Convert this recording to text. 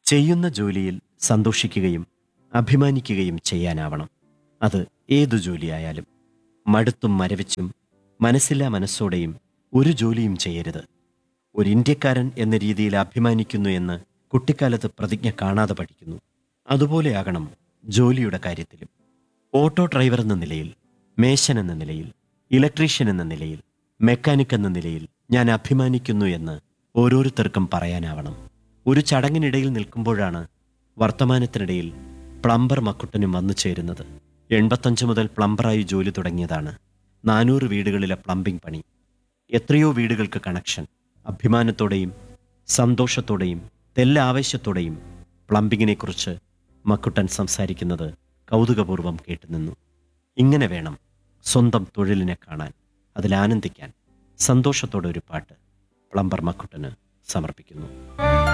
ചെയ്യുന്ന ജോലിയിൽ സന്തോഷിക്കുകയും അഭിമാനിക്കുകയും ചെയ്യാനാവണം അത് ഏതു ജോലിയായാലും മടുത്തും മരവിച്ചും മനസ്സില്ലാ മനസ്സോടെയും ഒരു ജോലിയും ചെയ്യരുത് ഒരു ഇന്ത്യക്കാരൻ എന്ന രീതിയിൽ അഭിമാനിക്കുന്നു എന്ന് കുട്ടിക്കാലത്ത് പ്രതിജ്ഞ കാണാതെ പഠിക്കുന്നു അതുപോലെയാകണം ജോലിയുടെ കാര്യത്തിലും ഓട്ടോ ഡ്രൈവർ എന്ന നിലയിൽ മേശൻ എന്ന നിലയിൽ ഇലക്ട്രീഷ്യൻ എന്ന നിലയിൽ മെക്കാനിക് എന്ന നിലയിൽ ഞാൻ അഭിമാനിക്കുന്നു എന്ന് ഓരോരുത്തർക്കും പറയാനാവണം ഒരു ചടങ്ങിനിടയിൽ നിൽക്കുമ്പോഴാണ് വർത്തമാനത്തിനിടയിൽ പ്ലംബർ മക്കുട്ടനും വന്നു ചേരുന്നത് എൺപത്തഞ്ച് മുതൽ പ്ലംബറായി ജോലി തുടങ്ങിയതാണ് നാനൂറ് വീടുകളിലെ പ്ലംബിംഗ് പണി എത്രയോ വീടുകൾക്ക് കണക്ഷൻ അഭിമാനത്തോടെയും സന്തോഷത്തോടെയും തെല്ലാവേശത്തോടെയും പ്ലംബിങ്ങിനെക്കുറിച്ച് മക്കുട്ടൻ സംസാരിക്കുന്നത് കൗതുകപൂർവ്വം കേട്ടുനിന്നു ഇങ്ങനെ വേണം സ്വന്തം തൊഴിലിനെ കാണാൻ അതിലാനന്ദിക്കാൻ സന്തോഷത്തോടെ ഒരു പാട്ട് പ്ലംബർ മക്കുട്ടന് സമർപ്പിക്കുന്നു